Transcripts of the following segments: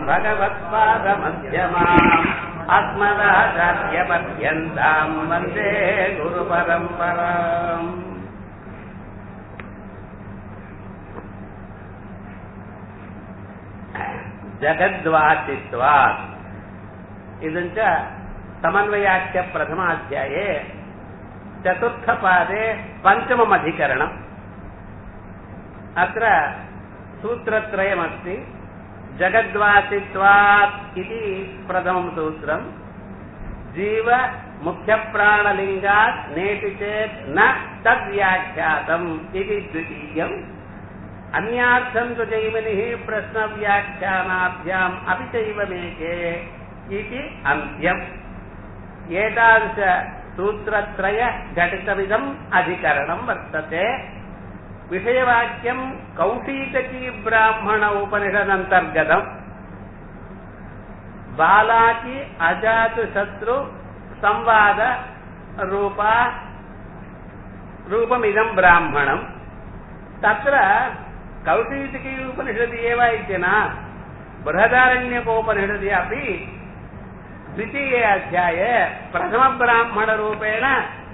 भगवत्पादमध्यमाम् अस्मदाचार्यपर्यन्ताम् वन्दे गुरुपरम्पराम् जगद्वाचित्वात् इदञ्च समन्वयाख्य प्रथमाध्याये चतुर्थपादे पञ्चमम् अधिकरणम् अत्र सूत्रत्रयमस्ति जगद्वासित्वात् इति प्रथमं सूत्रम् जीव मुख्यप्राणलिङ्गात् नेति चेत् न तद्व्याख्यातम् इति द्वितीयम् अन्यार्थम् तु जैमिनिः प्रश्नव्याख्यानाभ्याम् अपि चैवमेके इति अन्त्यम् एतादृश सूत्रत्रय घटितमिदम् अधिकरणम् वर्तते विषयवाक्यम् कौशीतकी ब्राह्मण उपनिषदन्तर्गतम् बालाकी अजातशत्रु संवाद रूपा रूपमिदम् ब्राह्मणम् तत्र कौशीतकी उपनिषदि एव इति न बृहदारण्यकोपनिषदि अपि द्वितीये अध्याये प्रथमब्राह्मणरूपेण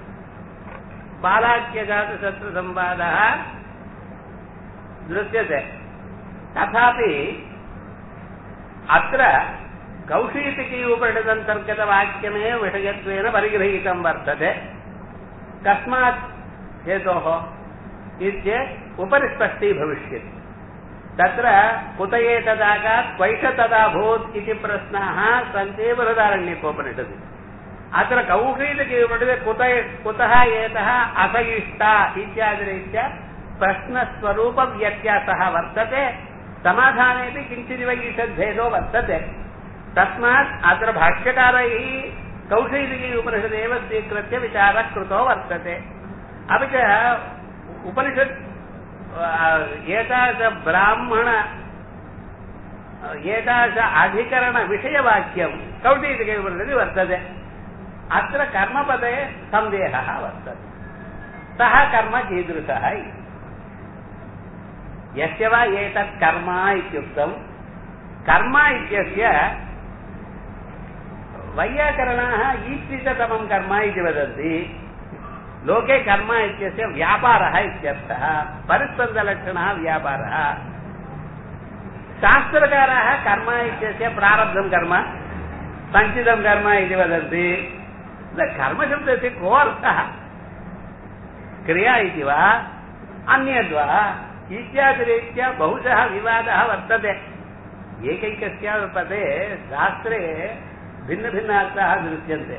बालाख्यजातशत्रुसंवादः दृश्यते तथापि अत्र कौशीतिकी उपनिषदन्तर्गतवाक्यमेव विषयत्वेन परिगृहीतं वर्तते कस्मात् हेतोः इत्येत् उपरि स्पष्टी भविष्यति तत्र कुत एतदागात् क्वैष तदाभूत् इति प्रश्नाः सन्ति बृहदारण्यकोपनिषदि अत्र कौशीतकी उपनिषदे कुत कुतः एतः असहिष्टा इत्यादिरीत्या प्रश्नस्वरूपव्यत्यासः वर्तते समाधानेपि किञ्चिदिव ईषद्भेदो वर्तते तस्मात् अत्र भाष्यकारैः कौशीतकी उपनिषदेव स्वीकृत्य विचारः कृतो वर्तते अपि च उपनिषत् एतादृश ब्राह्मण एतादृश अधिकरणविषयवाक्यं कौशीतके उपनिषदि वर्तते अत्र कर्मपदे सन्देहः वर्तते सः कर्म कीदृशः इति यस्य वा एतत् कर्म इत्युक्तं कर्म इत्यस्य वैयाकरणाः ईप्सिततमं कर्म इति वदन्ति लोके कर्म इत्यस्य व्यापारः इत्यर्थः परिस्पन्दलक्षणः व्यापारः शास्त्रकाराः कर्म इत्यस्य प्रारब्धं कर्म सञ्चितं कर्म इति वदन्ति कर्मशब्दस्य को अर्थः क्रिया इति वा अन्यद्वा इत्यादिरीत्या बहुशः विवादः वर्तते एकैकस्य पदे शास्त्रे भिन्नभिन्नार्थाः दृश्यन्ते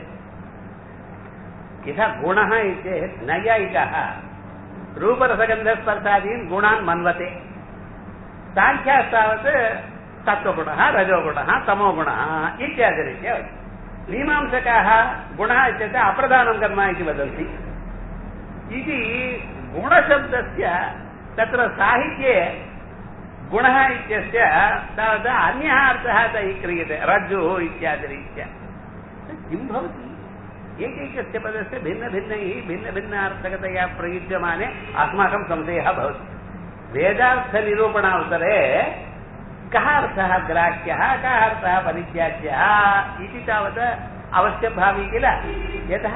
यथा गुणः चेत् नैयायिकः रूपरसगन्धस्पर्शादीन् गुणान् मन्वते साङ्ख्यास्तावत् सत्त्वगुणः रजोगुणः तमोगुणः इत्यादिरीत्या मीमांसकाः गुणः इत्युक्ते अप्रधानं कर्म इति वदन्ति इति गुणशब्दस्य तत्र साहित्ये गुणः इत्यस्य तावत् अन्यः अर्थः तैः क्रियते रज्जुः इत्यादिरीत्या किं भवति एकैकस्य पदस्य भिन्नभिन्नैः भिन्नभिन्नार्थकतया प्रयुज्यमाने अस्माकं संशयः भवति वेदार्थनिरूपणावसरे कः अर्थः ग्राह्यः कः अर्थः परित्याज्यः इति तावत् अवश्यभावी किल यतः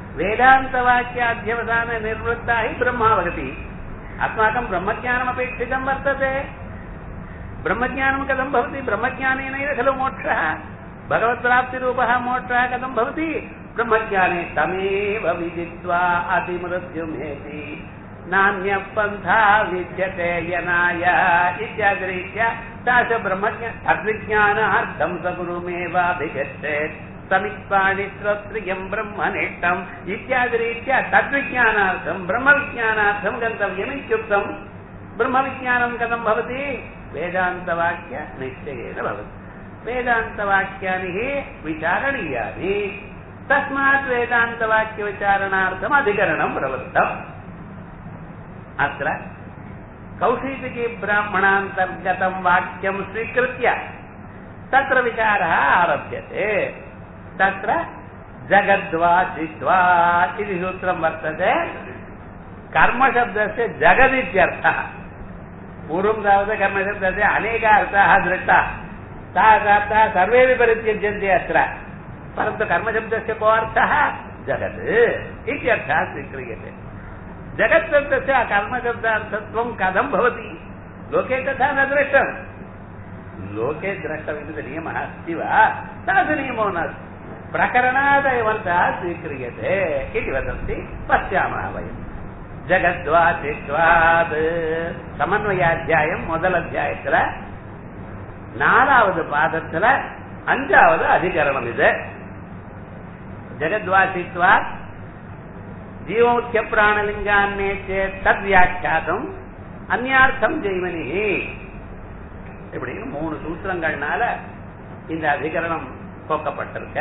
वेदान्तवाक्याध्यवसाननिर्वृत्ता हि ब्रह्मावगति अस्माकं ब्रह्मज्ञानमपेक्षितं वर्तते ब्रह्मज्ञानं कथं भवति ब्रह्मज्ञानेनैव खलु मोक्षः भगवत्प्राप्तिरूपः मोक्षः कथं भवति ब्रह्मज्ञाने तमेव विदित्वा अतिमृत्युमेति नान्यः पन्था विद्यते यनाय इत्यादिरीत्या तादृश ब्रह्मज्ञा तद्विज्ञानार्थं स गुरुमेवाभिगच्छेत् समित्वाणि श्रोत्रियम् ब्रह्मनिष्ठम् इत्यादिरीत्या तद्विज्ञानार्थं ब्रह्मविज्ञानार्थं गन्तव्यम् इत्युक्तम् ब्रह्मविज्ञानं कथं भवति वेदान्तवाक्य निश्चयेन भवति वेदान्तवाक्यानि हि विचारणीयानि तस्मात् वेदान्तवाक्यविचारणार्थम् अधिकरणं प्रवृत्तम् अत्र कौशीतकी ब्राह्मणान्तर्गतं वाक्यं स्वीकृत्य तत्र विचारः आरभ्यते तत्र जगद्वा जिद्वा इति सूत्रं वर्तते कर्मशब्दस्य जगदित्यर्थः पूर्वं तावत् कर्मशब्दस्य अनेकाः अर्थाः दृष्टाः सा प्राप्ता सर्वेऽपि परित्यज्यन्ते अत्र परन्तु कर्मशब्दस्य को अर्थः जगत् इत्यर्थः स्वीक्रियते जगत्शब्दस्य कर्मशब्दार्थत्वं कथं भवति लोके तथा न दृष्टम् लोके द्रष्टव्यमिति नियमः अस्ति वा तद् नियमो नास्ति प्रकरणादयवन्तः स्वीक्रियते इति वदन्ति पश्यामः वयम् ஜகத்வாதித்வாத் சமன்வயாத்தியாயம் முதல் அத்தியாயத்துல நாலாவது பாதத்துல அஞ்சாவது அதிகரணம் இது ஜெகத்வாசித்வாத் ஜீவமுக்கிய பிராணலிங்கான்னே தத் வியாக்கியாதம் அந்யார்த்தம் ஜெய்வனி இப்படின்னு மூணு சூத்திரங்கள்னால இந்த அதிகரணம் போக்கப்பட்டிருக்க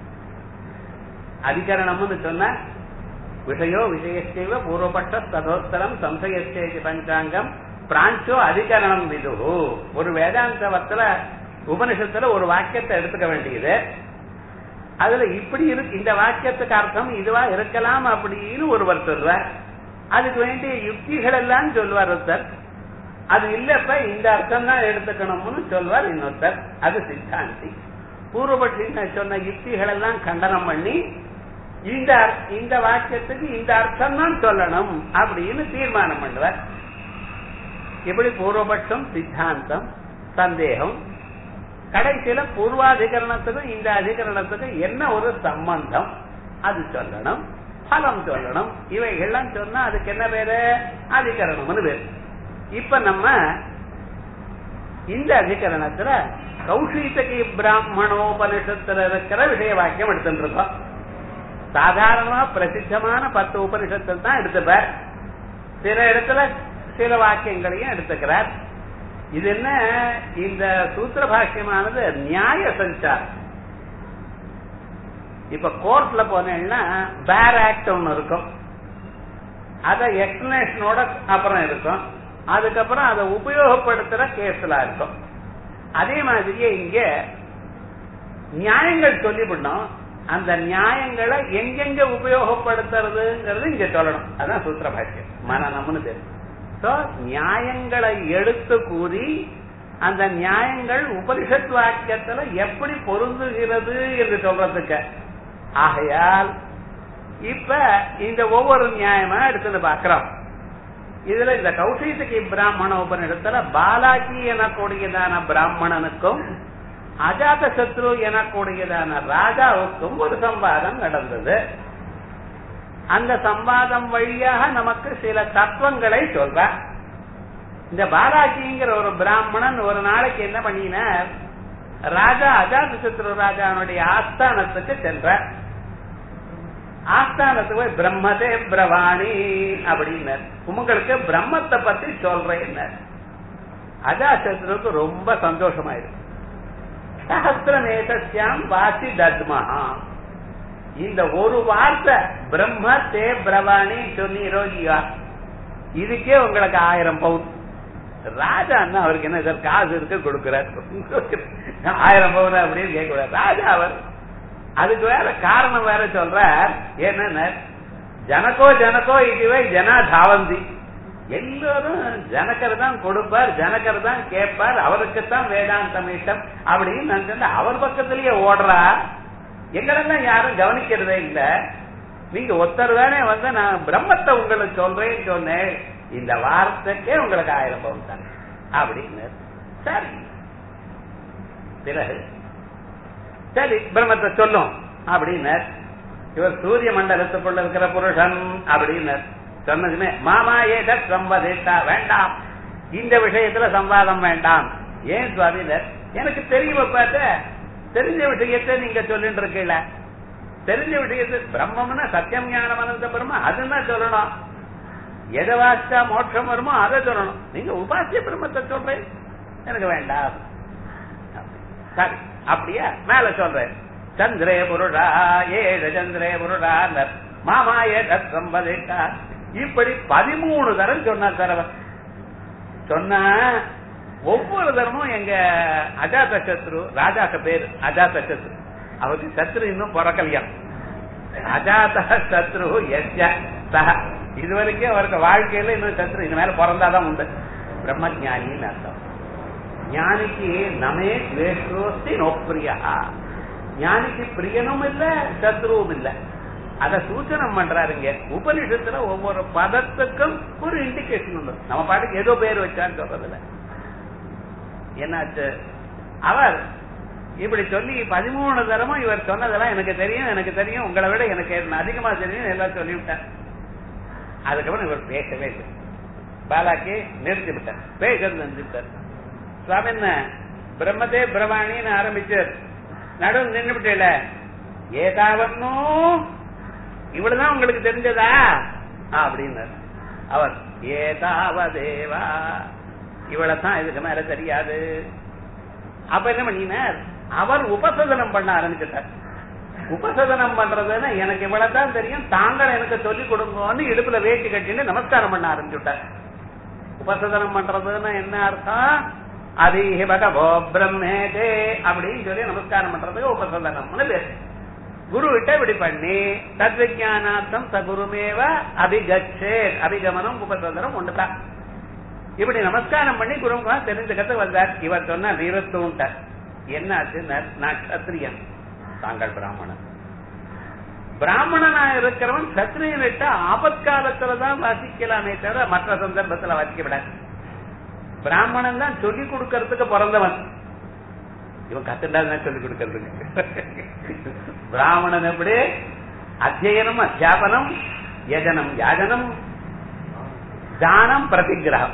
அதிகரணம்னு சொன்ன விஷயோ விஷயச்சைவ பூர்வபட்ச ததோத்தரம் சம்சயச்சேதி பஞ்சாங்கம் பிராஞ்சோ அதிகரணம் விது ஒரு வேதாந்தவத்துல உபனிஷத்துல ஒரு வாக்கியத்தை எடுத்துக்க வேண்டியது அதுல இப்படி இருக்கு இந்த வாக்கியத்துக்கு அர்த்தம் இதுவா இருக்கலாம் அப்படின்னு ஒருவர் சொல்வார் அதுக்கு வேண்டிய யுக்திகள் எல்லாம் சொல்வார் ஒருத்தர் அது இல்லப்ப இந்த அர்த்தம் தான் எடுத்துக்கணும்னு சொல்வார் இன்னொருத்தர் அது சித்தாந்தி பூர்வபட்சி சொன்ன யுக்திகள் எல்லாம் கண்டனம் பண்ணி இந்த இந்த வாக்கியத்துக்கு இந்த அர்த்தம் தான் சொல்லணும் அப்படின்னு தீர்மானம் பண்ணுவார் இப்படி பூர்வபட்சம் சித்தாந்தம் சந்தேகம் கடைசியில பூர்வாதிகரணத்துக்கும் இந்த அதிகரணத்துக்கும் என்ன ஒரு சம்பந்தம் அது சொல்லணும் பலம் சொல்லணும் இவைகள்லாம் சொன்னா அதுக்கு என்ன பேரு அதிகரணம்னு பேரு இப்ப நம்ம இந்த அதிகரணத்துல கௌஷிதகி பிராமணோபனிஷத்துல இருக்கிற விஷய வாக்கியம் எடுத்துட்டு இருக்கோம் சாதாரணமா பிரசித்தமான பத்து உபனிஷத்தில் தான் எடுத்துப்பார் சில இடத்துல சில வாக்கியங்களையும் எடுத்துக்கிறார் இது என்ன இந்த சூத்திர பாஷ்யமானது நியாய சஞ்சாரம் இப்ப கோர்ட்ல போனேன்னா பேர் ஆக்ட் ஒன்னு இருக்கும் அத எக்ஸ்பிளேஷனோட அப்புறம் இருக்கும் அதுக்கப்புறம் அதை உபயோகப்படுத்துற கேஸ்ல இருக்கும் அதே மாதிரியே இங்க நியாயங்கள் சொல்லிவிடணும் அந்த நியாயங்களை எங்கெங்க உபயோகப்படுத்துறதுங்கிறது இங்க சொல்லணும் அதான் சூத்திர பாஷ்யம் மனநம்னு பேரு சோ நியாயங்களை எடுத்து கூறி அந்த நியாயங்கள் உபனிஷத் வாக்கியத்துல எப்படி பொருந்துகிறது என்று சொல்றதுக்கு ஆகையால் இப்ப இந்த ஒவ்வொரு நியாயமா எடுத்துன்னு பாக்குறோம் இதுல இந்த கௌஷித்துக்கு பிராமண உபனிடத்துல பாலாஜி எனக்கூடியதான பிராமணனுக்கும் அஜாத சத்ரு எனக்கூடியதான ராஜாவுக்கும் ஒரு சம்பாதம் நடந்தது அந்த சம்பாதம் வழியாக நமக்கு சில தத்துவங்களை சொல்ற இந்த பாலாஜிங்கிற ஒரு பிராமணன் ஒரு நாளைக்கு என்ன பண்ணினார் ராஜா அஜாத சத்ரு ராஜாவுடைய ஆஸ்தானத்துக்கு சென்றார் ஆஸ்தானத்துக்கு போய் பிரம்மதே பிரவாணி அப்படின்னார் உங்களுக்கு பிரம்மத்தை பத்தி சொல்றேன் அஜாசத்ருக்கு ரொம்ப சந்தோஷமாயிருக்கு சஹசிரமேதாம் வாசி தத்மஹா இந்த ஒரு வார்த்தை பிரம்ம தே பிரவாணி சொன்னீரோ இல்லையா இதுக்கே உங்களுக்கு ஆயிரம் பவுன் ராஜா அண்ணா அவருக்கு என்ன சார் காசு இருக்கு கொடுக்கிறார் ஆயிரம் பவுன் அப்படின்னு கேட்க ராஜா அவர் அதுக்கு வேற காரணம் வேற சொல்ற என்ன ஜனக்கோ ஜனக்கோ இதுவே ஜனா தாவந்தி எல்லாரும் ஜனக்கர் தான் கொடுப்பார் ஜனக்கர் தான் கேட்பார் அவருக்குத்தான் வேதாந்தம் இஷ்டம் அப்படின்னு நான் சொன்ன அவர் பக்கத்திலேயே ஓடுறா எங்களெல்லாம் யாரும் கவனிக்கிறதே இல்ல நீங்க ஒருத்தர் தானே வந்து நான் பிரம்மத்தை உங்களுக்கு சொல்றேன்னு சொன்னேன் இந்த வார்த்தைக்கே உங்களுக்கு ஆயிரம் பவுன் தான் அப்படின்னு சரி பிறகு சரி பிரம்மத்தை சொல்லும் அப்படின்னர் இவர் சூரிய மண்டலத்துக்குள்ள இருக்கிற புருஷன் அப்படின்னர் சொன்னதுமே மாமா ஏத சம்பதித்தா வேண்டாம் இந்த விஷயத்துல சம்வாதம் வேண்டாம் ஏன் சுவாமினர் எனக்கு தெரியும் பார்த்த தெரிஞ்ச விஷயத்தை நீங்க சொல்லிட்டு இருக்கீங்கள தெரிஞ்ச விஷயத்தை பிரம்மம்னா சத்தியம் ஞானம் அனந்த பிரம்ம அதுதான் சொல்லணும் எதை வாசிச்சா மோட்சம் வருமோ அதை சொல்லணும் நீங்க உபாசிய பிரம்மத்தை சொல்றேன் எனக்கு வேண்டாம் சரி அப்படியா மேல சொல்றேன் சந்திரே புருடா ஏழு சந்திரே புருடா மாமா ஏழ சம்பதிக்கா இப்படி பதிமூணு தரம் சொன்னார் தரவர் சொன்ன ஒவ்வொரு தரமும் எங்க அஜாத சத்ரு ராஜாக்கு பேரு அஜாத சத்ரு அவருக்கு சத்ரு இன்னும் பிறக்கலையாம் அஜாத சத்ரு எஸ்ய சக இது வரைக்கும் அவருக்கு வாழ்க்கையில இன்னும் சத்ரு இது மேல பிறந்தாதான் உண்டு பிரம்மஜானின்னு அர்த்தம் ஞானிக்கு நமே துவேஷோஸ்தி நோப்பிரியா ஞானிக்கு பிரியனும் இல்ல சத்ருவும் இல்ல அத சூச்சனம் பண்றாருங்க உபனிஷத்துல ஒவ்வொரு பதத்துக்கும் ஒரு இண்டிகேஷன் உண்டு நம்ம பாட்டுக்கு ஏதோ பேர் வச்சான்னு சொல்றதுல என்னாச்சு அவர் இப்படி சொல்லி பதிமூணு தரமும் இவர் சொன்னதெல்லாம் எனக்கு தெரியும் எனக்கு தெரியும் உங்களை விட எனக்கு அதிகமா தெரியும் எல்லாம் சொல்லிவிட்டார் அதுக்கப்புறம் இவர் பேசவே இல்லை பாலாக்கி நிறுத்தி விட்டார் பேசுறது நிறுத்திவிட்டார் சுவாமி என்ன பிரம்மதே பிரவாணின்னு ஆரம்பிச்சார் நடுவு நின்று விட்டேல ஏதாவன்னும் இவ்வளவுதான் உங்களுக்கு தெரிஞ்சதா அப்படின்னார் அவர் ஏதாவதேவா இவ்வளவுதான் இதுக்கு மேல தெரியாது அப்ப என்ன பண்ணினார் அவர் உபசதனம் பண்ண ஆரம்பிச்சிட்டார் உபசதனம் பண்றதுன்னு எனக்கு இவ்வளவுதான் தெரியும் தாங்கள் எனக்கு சொல்லிக் கொடுங்கன்னு இடுப்புல வேட்டி கட்டின்னு நமஸ்காரம் பண்ண ஆரம்பிச்சுட்டார் உபசதனம் பண்றதுன்னு என்ன அர்த்தம் அதிஹி பகவோ பிரம்மேதே அப்படின்னு சொல்லி நமஸ்காரம் பண்றதுக்கு உபசதனம்னு பேரு குரு கிட்ட இப்படி பண்ணி தத்விஜானார்த்தம் சகுருமேவ அபிகச்சே அபிகமனம் உபசதனம் ஒண்ணுதான் இப்படி நமஸ்காரம் பண்ணி குருமுகா தெரிஞ்சுக்கிறது வந்தார் இவர் சொன்ன வீரத்துவன்ட்டார் என்ன ஆச்சு நான் கத்திரியன் தாங்கள் பிராமணன் பிராமணனா இருக்கிறவன் சத்திரியனிட்ட ஆபத்காலத்துலதான் வாசிக்கலாமே தவிர மற்ற சந்தர்ப்பத்துல வாசிக்க விடாது பிராமணன் தான் சொல்லி கொடுக்கறதுக்கு பிறந்தவன் இவன் கத்துட்டாதான் சொல்லி கொடுக்கறதுக்கு பிராமணன் எப்படி அத்தியனம் அத்தியாபனம் யஜனம் யாஜனம் தானம் பிரதிகிரகம்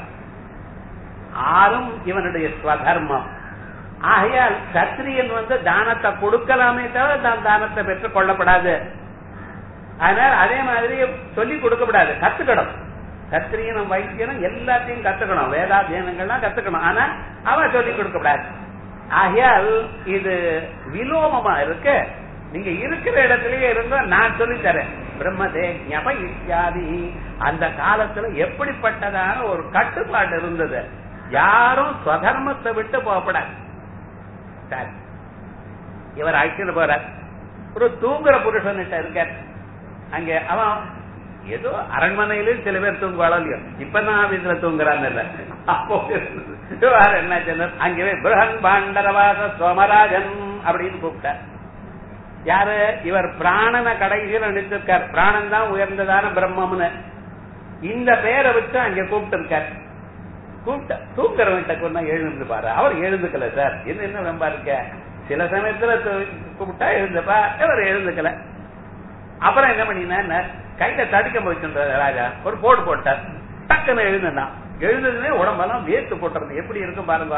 ஆறும் இவனுடைய ஸ்வதர்மம் ஆகையால் சத்திரியன் வந்து தானத்தை கொடுக்கலாமே தவிர தான் தானத்தை பெற்றுக் கொள்ளப்படாது அதனால அதே மாதிரி சொல்லி கொடுக்கப்படாது கத்துக்கணும் கத்திரியனும் வைத்தியனும் எல்லாத்தையும் கத்துக்கணும் வேதாத்தியனங்கள்லாம் கத்துக்கணும் ஆனா அவன் சொல்லி கொடுக்கப்படாது ஆகையால் இது விலோமமா இருக்கு நீங்க இருக்கிற இடத்திலேயே இருந்தா நான் சொல்லி தரேன் பிரம்மதே ஞப இத்தியாதி அந்த காலத்துல எப்படிப்பட்டதான ஒரு கட்டுப்பாடு இருந்தது யாரும் ஸ்வதர்மத்தை விட்டு போகப்படாது சரி இவர் அழைச்சிட்டு போறார் ஒரு தூங்குற புருஷன்கிட்ட இருக்கார் அங்க அவன் ஏதோ அரண்மனையிலும் சில பேர் தூங்குவாளோ இல்லையோ இப்ப நான் ஆபீஸ்ல தூங்குறான்னு இல்ல அப்போ வேற என்ன சொன்னார் அங்கே பிரகன் பாண்டரவாச சோமராஜன் அப்படின்னு கூப்பிட்டார் யாரு இவர் பிராணனை கடைசியில் நினைச்சிருக்கார் பிராணன் தான் உயர்ந்ததான பிரம்மம்னு இந்த பேரை வச்சு அங்க கூப்பிட்டு இருக்கார் கூப்பிட்ட தூங்குறவன்கிட்ட கொண்டா எழுந்து பாரு அவர் எழுந்துக்கல சார் என்ன என்ன ரொம்ப இருக்க சில சமயத்துல கூப்பிட்டா எழுந்துப்பா இவர் எழுந்துக்கல அப்புறம் என்ன பண்ணினா கையில தடுக்க போச்சுன்றார் ராஜா ஒரு போடு போட்டார் டக்குன்னு எழுதுனா எழுதுனே உடம்பெல்லாம் வேர்த்து போட்டுறது எப்படி இருக்கும் பாருங்க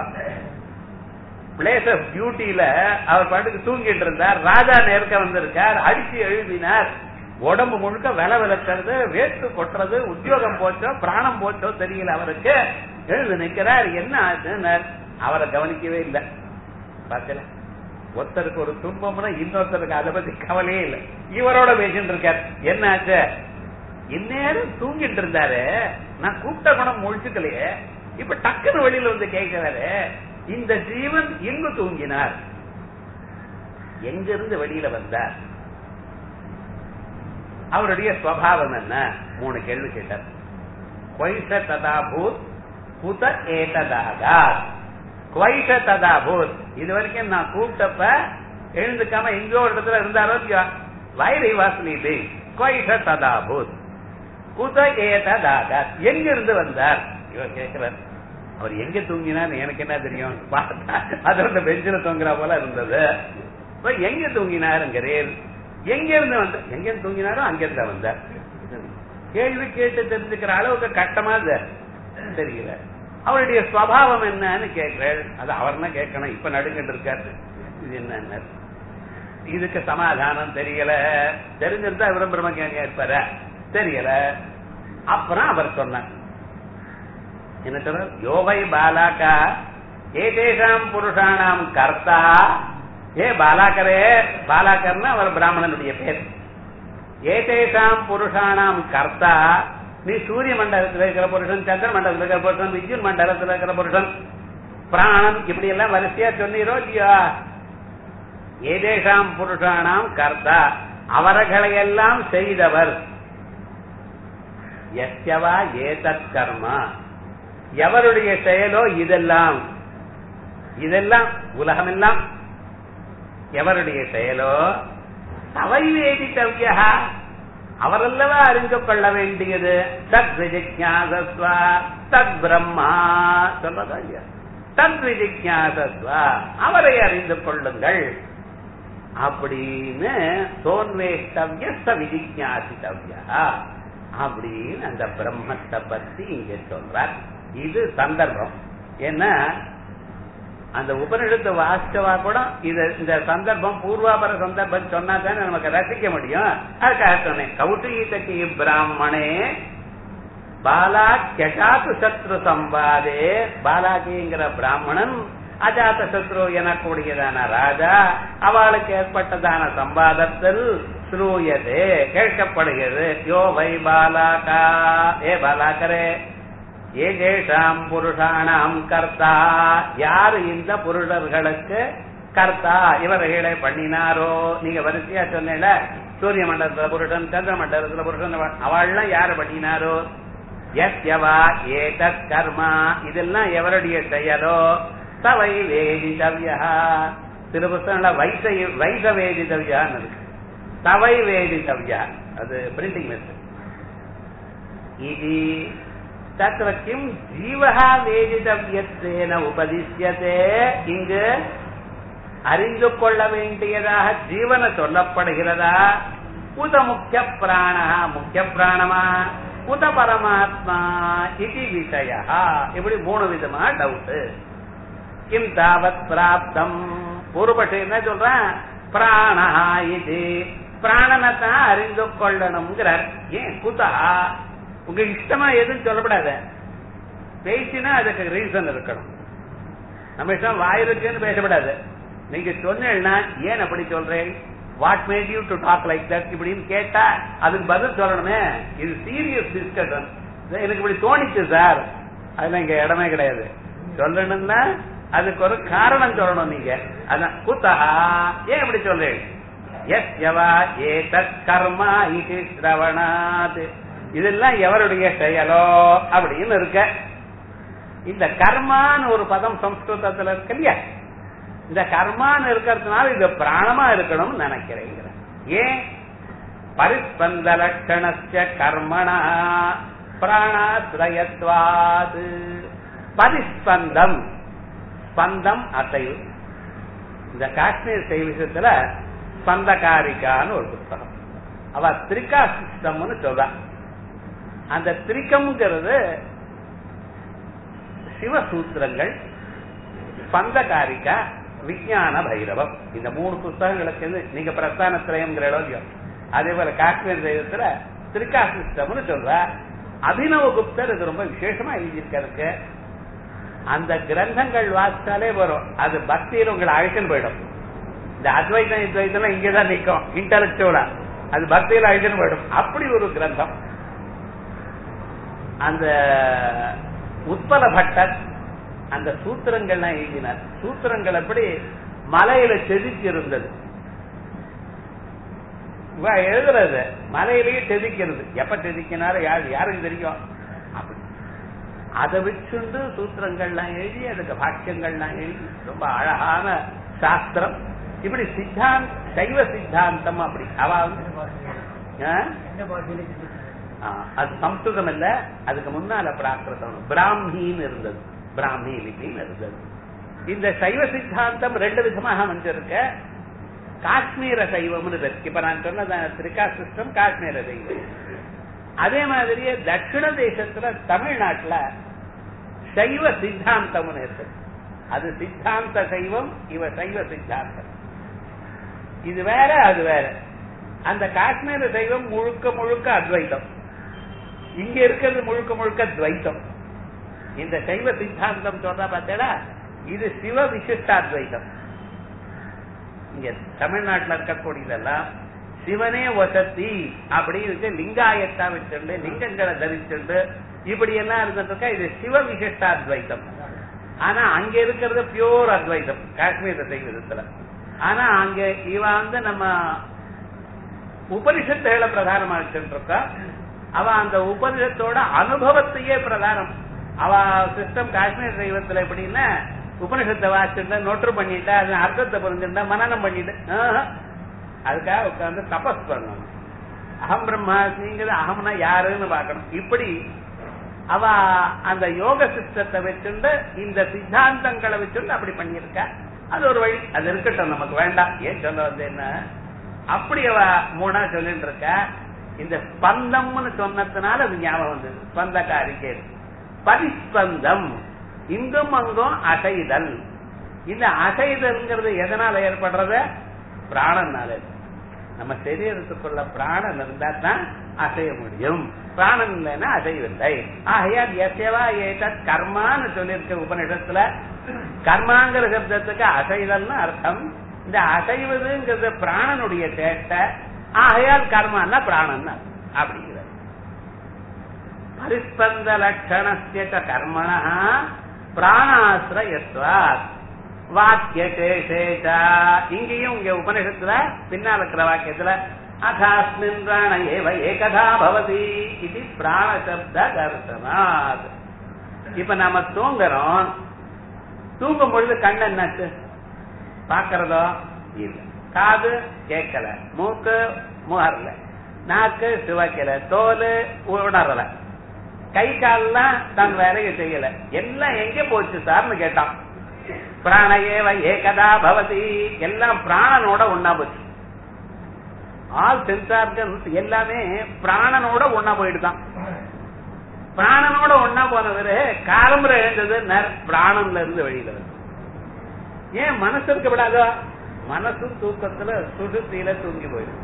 பிளேஸ் ஆஃப் டியூட்டியில அவர் பாட்டுக்கு தூங்கிட்டு இருந்தார் ராஜா நேர்க்க வந்திருக்கார் அடிச்சு எழுதினார் உடம்பு முழுக்க வில விளக்கிறது வேர்த்து கொட்டுறது உத்தியோகம் போச்சோ பிராணம் போச்சோ தெரியல அவருக்கு எழுந்து நிக்கிறார் என்ன ஆச்சுன்னு அவரை கவனிக்கவே இல்லை பார்த்தல ஒருத்தருக்கு ஒரு துன்பம்னா இன்னொருத்தருக்கு அதை பத்தி கவலையே இல்லை இவரோட பேசிட்டு இருக்கார் என்ன ஆச்சு இந்நேரம் தூங்கிட்டு இருந்தாரு நான் கூப்பிட்ட குணம் முழிச்சுக்கலையே இப்ப டக்குன்னு வெளியில வந்து கேட்கிறாரு இந்த ஜீவன் எங்கு தூங்கினார் எங்கிருந்து வெளியில வந்தார் அவருடைய சுவாவம் என்ன மூணு கேள்வி கேட்டார் கொய்ச ததாபூத் குத ஏததாக குவைச ததாபூத் இது வரைக்கும் நான் கூப்பிட்டப்ப எழுந்துக்காம எங்கோ ஒரு இடத்துல இருந்தாரோ வைரை வாசலி கொய்ச ததாபூத் குத ஏததாக எங்க இருந்து வந்தார் இவர் கேட்கிறார் அவர் எங்க தூங்கினார் எனக்கு என்ன தெரியும் பார்த்தா அது அந்த பெஞ்சில தூங்குறா போல இருந்தது எங்க தூங்கினாருங்கிறேன் எங்க இருந்து வந்த எங்க இருந்து தூங்கினாரோ அங்க இருந்தா வந்தார் கேள்வி கேட்டு தெரிஞ்சுக்கிற அளவுக்கு கட்டமா தெரியல அவருடைய சுவாவம் என்னன்னு கேட்கிறேன் அது அவர்னா கேட்கணும் இப்ப நடுங்கிட்டு இருக்காரு இது என்ன இதுக்கு சமாதானம் தெரியல தெரிஞ்சிருந்தா இவரும் பிரம்மஞானியா இருப்பார தெரியல அப்புறம் அவர் சொன்னார் என்ன சொல்ற யோவை பாலாக்கா ஏதேஷாம் புருஷானாம் கர்த்தா ஏ பாலாக்கரே பாலாக்கர்னா அவர் பிராமணனுடைய பேர் ஏதேஷாம் புருஷானாம் கர்த்தா நீ சூரிய மண்டலத்தில் இருக்கிற புருஷன் சந்திர மண்டலத்தில் இருக்கிற புருஷன் வித்யுன் மண்டலத்தில் இருக்கிற புருஷன் பிராணம் இப்படி எல்லாம் வரிசையா சொன்னீரோ இல்லையா ஏதேஷாம் புருஷானாம் கர்த்தா அவர்களையெல்லாம் செய்தவர் எஸ்யவா ஏதத் கர்மா எவருடைய செயலோ இதெல்லாம் இதெல்லாம் உலகமெல்லாம் எவருடைய செயலோ அவை வேதித்தவ்யா அவரல்லவா அறிந்து கொள்ள வேண்டியது தத் விஜிஜாசஸ்வா தத் பிரம்மா சொல்றதா இல்லையா தத் விஜிஜாசஸ்வா அவரை அறிந்து கொள்ளுங்கள் அப்படின்னு சோன்வேஷ்டவ்ய ச விஜிஜாசித்தவ்யா அப்படின்னு அந்த பிரம்மத்தை பத்தி இங்க சொல்றார் இது சந்தர்ப்பம் ஏன்னா அந்த உபனிஷத்து வாசிச்சவா கூட இது இந்த சந்தர்ப்பம் பூர்வாபர சந்தர்ப்பம் சொன்னா தானே நமக்கு ரசிக்க முடியும் அதுக்காக சொன்னேன் கௌட்டீதகி பிராமணே பாலா கெட்டாத்து சத்ரு சம்பாதே பாலாகிங்கிற பிராமணன் அஜாத சத்ரு எனக்கூடியதான ராஜா அவளுக்கு ஏற்பட்டதான சம்பாதத்தில் ஸ்ரூயதே கேட்கப்படுகிறது யோ வை பாலாகா ஏ பாலாக்கரே ஏகேஷாம் புருஷானாம் கர்த்தா யாரு இந்த புருஷர்களுக்கு கர்த்தா இவர்களை பண்ணினாரோ நீங்க வரிசையா சொன்னேல சூரிய மண்டலத்துல புருஷன் சந்திர மண்டலத்துல புருஷன் அவள்லாம் யாரு பண்ணினாரோ எஸ்யவா ஏதத் கர்மா இதெல்லாம் எவருடைய செயலோ சவை வேதிதவ்யா சில புத்தகங்கள வைச வைச வேதிதவ்யான்னு இருக்கு சவை வேதிதவ்யா அது பிரிண்டிங் மெத்தட் இது தத்ர கிம் ஜீவகா வேதிதவியத்தேன உபதிஷ்யதே இங்கு அறிந்து கொள்ள வேண்டியதாக ஜீவன சொல்லப்படுகிறதா உத முக்கிய பிராணா முக்கிய பிராணமா உத பரமாத்மா இது விஷய இப்படி மூணு விதமா டவுட் கிம் தாவத் பிராப்தம் பூர்வபட்சம் என்ன சொல்றான் பிராணா இது பிராணனை தான் அறிந்து கொள்ளணுங்கிறார் ஏன் குதா உங்க இஷ்டமா எதுன்னு சொல்லப்படாத பேசினா அதுக்கு ரீசன் இருக்கணும் நம்ம இஷ்டம் வாயிருக்குன்னு பேசப்படாது நீங்க சொன்னீங்கன்னா ஏன் அப்படி சொல்றேன் what made you to talk like that இப்படின்னு கேட்டா அதுக்கு பதில் சொல்லணுமே இது சீரியஸ் டிஸ்கஷன் எனக்கு இப்படி தோணிச்சு சார் அதுல இங்க இடமே கிடையாது சொல்லணும்னா அதுக்கு ஒரு காரணம் சொல்லணும் நீங்க அதான் குத்தகா ஏன் இப்படி சொல்றேன் எஸ் யவா ஏ தத் கர்மா இது சிரவணாத் இதெல்லாம் எவருடைய செயலோ அப்படின்னு இருக்க இந்த கர்மான்னு ஒரு பதம் சம்ஸ்கிருதத்துல இருக்கு இல்லையா இந்த கர்மான்னு இருக்கிறதுனால இது பிராணமா இருக்கணும்னு நினைக்கிறேங்கிற ஏன் பரிஸ்பந்த லட்சணஸ்ய கர்மணா பிராணாசிரயத்வாது பரிஸ்பந்தம் ஸ்பந்தம் அசைவு இந்த காஷ்மீர் செய் விஷயத்துல ஸ்பந்தகாரிக்கான்னு ஒரு புத்தகம் அவ திரிகா சிஸ்டம்னு சொல்றா அந்த திரிக்கம்ங்கிறது சிவசூத்திரங்கள் ஸ்பந்தகாரிக்கா விஞ்ஞான பைரவம் இந்த மூணு புத்தகங்களுக்கு நீங்க பிரஸ்தான திரயம்ங்கிற இல்லையோ அதே போல காஷ்மீர் தெய்வத்துல திரிகா சிஸ்டம்னு சொல்ற அபினவ குப்தர் இது ரொம்ப விசேஷமா எழுதியிருக்காருக்கு அந்த கிரந்தங்கள் வாசிச்சாலே வரும் அது பக்தியில் உங்களை அழைச்சுன்னு போயிடும் இந்த அத்வைதம் இத்வைத்தம் இங்கதான் நிற்கும் இன்டலக்சுவலா அது பக்தியில் அழைச்சுன்னு போயிடும் அப்படி ஒரு கிரந்தம் அந்த உத்பல பட்டர் அந்த சூத்திரங்கள்லாம் எழுதினார் சூத்திரங்கள் அப்படி மலையில செதுக்கி இருந்தது இவ எழுதுறது மலையிலேயே செதுக்கிறது எப்ப செதுக்கினாலும் யாரு யாருக்கு தெரியும் அப்படி அதை வச்சுண்டு சூத்திரங்கள்லாம் எழுதி அதுக்கு பாக்கியங்கள்லாம் எழுதி ரொம்ப அழகான சாஸ்திரம் இப்படி சித்தாந்த் சைவ சித்தாந்தம் அப்படி அவ வந்து அது சம்ஸ்கிருதம் இல்ல அதுக்கு முன்னால பிராகிருதம் பிராமின்னு இருந்தது பிராமி லிபின்னு இருந்தது இந்த சைவ சித்தாந்தம் ரெண்டு விதமாக அமைஞ்சிருக்க காஷ்மீர சைவம்னு இருக்கு இப்ப நான் சொன்ன திரிகா சிஸ்டம் காஷ்மீர சைவம் அதே மாதிரியே தட்சிண தேசத்துல தமிழ்நாட்டுல சைவ சித்தாந்தம்னு இருக்கு அது சித்தாந்த சைவம் இவ சைவ சித்தாந்தம் இது வேற அது வேற அந்த காஷ்மீர சைவம் முழுக்க முழுக்க அத்வைத்தம் இங்க இருக்கிறது முழுக்க முழுக்க துவைத்தம் இந்த சைவ சித்தாந்தம் சொல்றா பார்த்தேடா இது சிவ விசிஷ்டாத்வைத்தம் இங்க தமிழ்நாட்டில் இருக்கக்கூடியதெல்லாம் சிவனே வசதி அப்படின்னு லிங்காயத்தா வச்சுண்டு லிங்கங்களை தரிச்சுண்டு இப்படி எல்லாம் இருந்துட்டு இது சிவ விசிஷ்டாத்வைத்தம் ஆனா அங்க இருக்கிறது பியோர் அத்வைத்தம் காஷ்மீர் சைவதத்துல ஆனா அங்க இவ வந்து நம்ம உபனிஷத்துகளை பிரதானமா வச்சுட்டு இருக்கா அவ அந்த உபனிஷத்தோட அனுபவத்தையே பிரதானம் அவ சிஸ்டம் காஷ்மீர் தெய்வத்துல எப்படின்னா உபனிஷத்தை வாசிச்சுட்டா நொற்று பண்ணிட்டா அது அர்த்தத்தை புரிஞ்சுட்டா மனநம் பண்ணிட்டு ஆஹா. அதுக்காக உட்கார்ந்து தபஸ் பண்ணணும் அகம் பிரம்மாஸ்மிங்கிறது அகம்னா யாருன்னு பார்க்கணும் இப்படி அவ அந்த யோக சிஸ்டத்தை வச்சுண்டு இந்த சித்தாந்தங்களை வச்சுண்டு அப்படி பண்ணியிருக்கா அது ஒரு வழி அது இருக்கட்டும் நமக்கு வேண்டாம் ஏன் சொல்ல வந்து என்ன அப்படி அவ மூணா சொல்லிட்டு இருக்கா இந்த ஸ்பந்தம்னு சொன்னதுனால அது ஞாபகம் வந்தது ஸ்பந்த காரிக்கை பரிஸ்பந்தம் இங்கும் அங்கும் அசைதல் இந்த அசைதல்ங்கிறது எதனால ஏற்படுறது பிராணனால நம்ம சரீரத்துக்குள்ள பிராணன் இருந்தா தான் அசைய முடியும் பிராணன் இல்லைன்னா அசைவில்லை ஆகையால் எசேவா ஏத கர்மான்னு சொல்லியிருக்க உபநிஷத்துல கர்மாங்கிற சப்தத்துக்கு அசைதல்னு அர்த்தம் இந்த அசைவதுங்கிறது பிராணனுடைய சேட்டை ஆகையால் கர்மான்னா பிராணன் அப்படிங்கிறது பரிஸ்பந்த லட்சணஸ்ய ச கர்மணः பிராணாசிரயத்வாத் வாக்கியசேஷேஷ இங்கேயும் இங்க உபனிஷத்துல பின்னால் இருக்கிற வாக்கியத்துல அதாஸ்மின் பிராண ஏவ ஏகதா பவதி இது பிராணசப்த தர்சனாத் இப்ப நாம தூங்குறோம் தூங்கும் பொழுது கண் என்னாச்சு பாக்குறதோ இல்ல காது கேட்கல மூக்கு முகரல நாக்கு சிவக்கல தோல் உணரல கை கால்லாம் தன் வேலையை செய்யல எல்லாம் எங்க போச்சு சார்னு கேட்டான் பிராணையேவ ஏகதா பவதி எல்லாம் பிராணனோட ஒன்னா போச்சு ஆல் சென்சார்கன்ஸ் எல்லாமே பிராணனோட ஒன்னா போயிடுதான் பிராணனோட ஒன்னா போனவரு காலம்புரை எழுந்தது நர் பிராணன்ல இருந்து வெளியில வருது. ஏன் மனசு இருக்க விடாதோ மனசும் தூக்கத்துல சுடுத்தியில தூங்கி போயிடும்